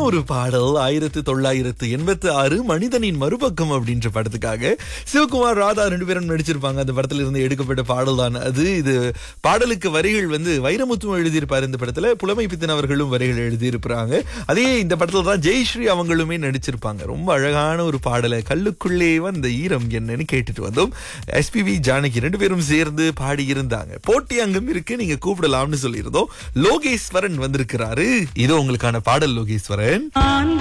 ஒரு பாடல் ஆயிரத்து தொள்ளாயிரத்து எண்பத்தி ஆறு மனிதனின் மறுபக்கம் அப்படின்ற படத்துக்காக சிவகுமார் ராதா ரெண்டு பேரும் நடிச்சிருப்பாங்க அந்த படத்துல இருந்து எடுக்கப்பட்ட பாடல் தான் அது இது பாடலுக்கு வரிகள் வந்து வைரமுத்தும் எழுதியிருப்பாரு இந்த படத்துல புலமை பித்தன் அவர்களும் வரிகள் எழுதியிருப்பாங்க அதே இந்த படத்துல தான் ஜெயஸ்ரீ அவங்களுமே நடிச்சிருப்பாங்க ரொம்ப அழகான ஒரு பாடலை கல்லுக்குள்ளே வந்த ஈரம் என்னன்னு கேட்டுட்டு வந்தோம் எஸ்பிவி ஜானகி ரெண்டு பேரும் சேர்ந்து பாடி இருந்தாங்க போட்டி அங்கம் இருக்கு நீங்க கூப்பிடலாம்னு சொல்லியிருந்தோம் லோகேஸ்வரன் வந்திருக்கிறாரு இது உங்களுக்கான பாடல் லோகேஸ்வரன்